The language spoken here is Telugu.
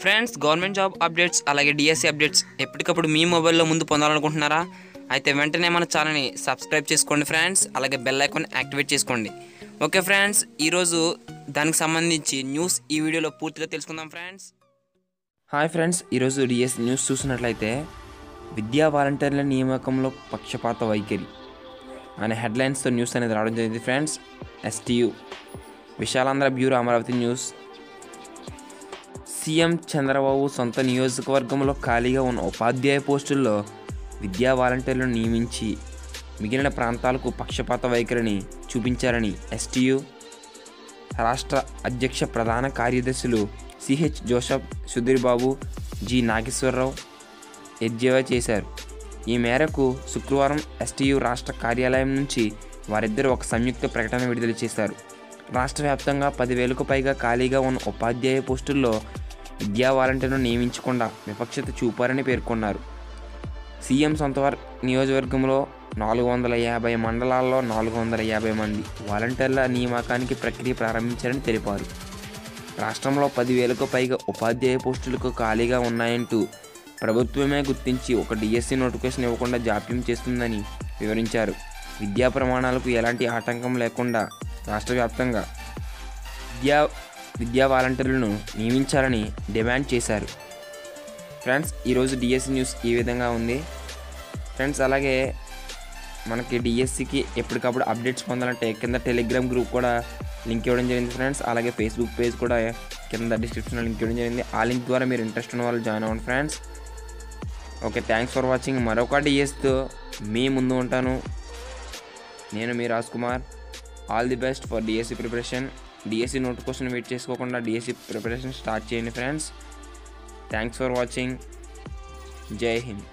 ఫ్రెండ్స్ గవర్నమెంట్ జాబ్ అప్డేట్స్ అలాగే డిఎస్సి అప్డేట్స్ ఎప్పటికప్పుడు మీ మొబైల్లో ముందు పొందాలనుకుంటున్నారా అయితే వెంటనే మన ఛానల్ని సబ్స్క్రైబ్ చేసుకోండి ఫ్రెండ్స్ అలాగే బెల్ ఐకాన్ యాక్టివేట్ చేసుకోండి ఓకే ఫ్రెండ్స్ ఈరోజు దానికి సంబంధించి న్యూస్ ఈ వీడియోలో పూర్తిగా తెలుసుకుందాం ఫ్రెండ్స్ హాయ్ ఫ్రెండ్స్ ఈరోజు డిఎస్ న్యూస్ చూసినట్లయితే విద్యా వాలంటీర్ల నియామకంలో పక్షపాత వైఖరి అనే హెడ్లైన్స్తో న్యూస్ అనేది రావడం జరిగింది friends STU Visalaandhra bureau Amaravati news CM Chandrababu సొంత నియోజకవర్గంలో ఖాళీగా ఉన్న ఉపాధ్యాయ పోస్టుల్లో విద్యా వాలంటీర్లను నియమించి మిగిలిన ప్రాంతాలకు పక్షపాత వైఖరిని చూపించారని ఎస్టీయు రాష్ట్ర అధ్యక్ష ప్రధాన కార్యదర్శులు CH Joseph Sudheer Babu G Nageswararao ఎద్దేవా చేశారు ఈ మేరకు శుక్రవారం ఎస్టీయు రాష్ట్ర కార్యాలయం నుంచి వారిద్దరూ ఒక సంయుక్త ప్రకటన విడుదల చేశారు రాష్ట్ర వ్యాప్తంగా పదివేలకు పైగా ఖాళీగా ఉన్న ఉపాధ్యాయ పోస్టుల్లో విద్యా వాలంటీర్ను నియమించకుండా వివక్షత చూపారని పేర్కొన్నారు సీఎం సొంత వర్ నియోజకవర్గంలో నాలుగు వందల యాభై మండలాల్లో నాలుగు వందల యాభై మంది వాలంటీర్ల నియామకానికి ప్రక్రియ ప్రారంభించారని తెలిపారు రాష్ట్రంలో పదివేలకు పైగా ఉపాధ్యాయ పోస్టులకు ఖాళీగా ఉన్నాయంటూ ప్రభుత్వమే గుర్తించి ఒక డిఎస్సి నోటిఫికేషన్ ఇవ్వకుండా జాప్యం చేస్తుందని వివరించారు విద్యా ప్రమాణాలకు ఎలాంటి ఆటంకం లేకుండా రాష్ట్ర వ్యాప్తంగా విద్యా విద్యా వాలంటీర్లను నియమించాలని డిమాండ్ చేశారు ఫ్రెండ్స్ ఈరోజు డిఎస్సి న్యూస్ ఈ విధంగా ఉంది ఫ్రెండ్స్ అలాగే మనకి డిఎస్సికి ఎప్పటికప్పుడు అప్డేట్స్ పొందాలంటే కింద టెలిగ్రామ్ గ్రూప్ కూడా లింక్ ఇవ్వడం జరిగింది ఫ్రెండ్స్ అలాగే ఫేస్బుక్ పేజ్ కూడా కింద డిస్క్రిప్షన్లో లింక్ ఇవ్వడం జరిగింది ఆ లింక్ ద్వారా మీరు ఇంట్రెస్ట్ ఉన్న వాళ్ళు జాయిన్ అవ్వండి friends okay thanks for watching మరొక డిఎస్తో మీ ముందు ఉంటాను నేను మీ Raj Kumar all the best for DSC preparation DSC notification wait చేసుకోకుండా డిఎస్సి ప్రిపరేషన్ స్టార్ట్ చేయండి friends thanks for watching Jai Hind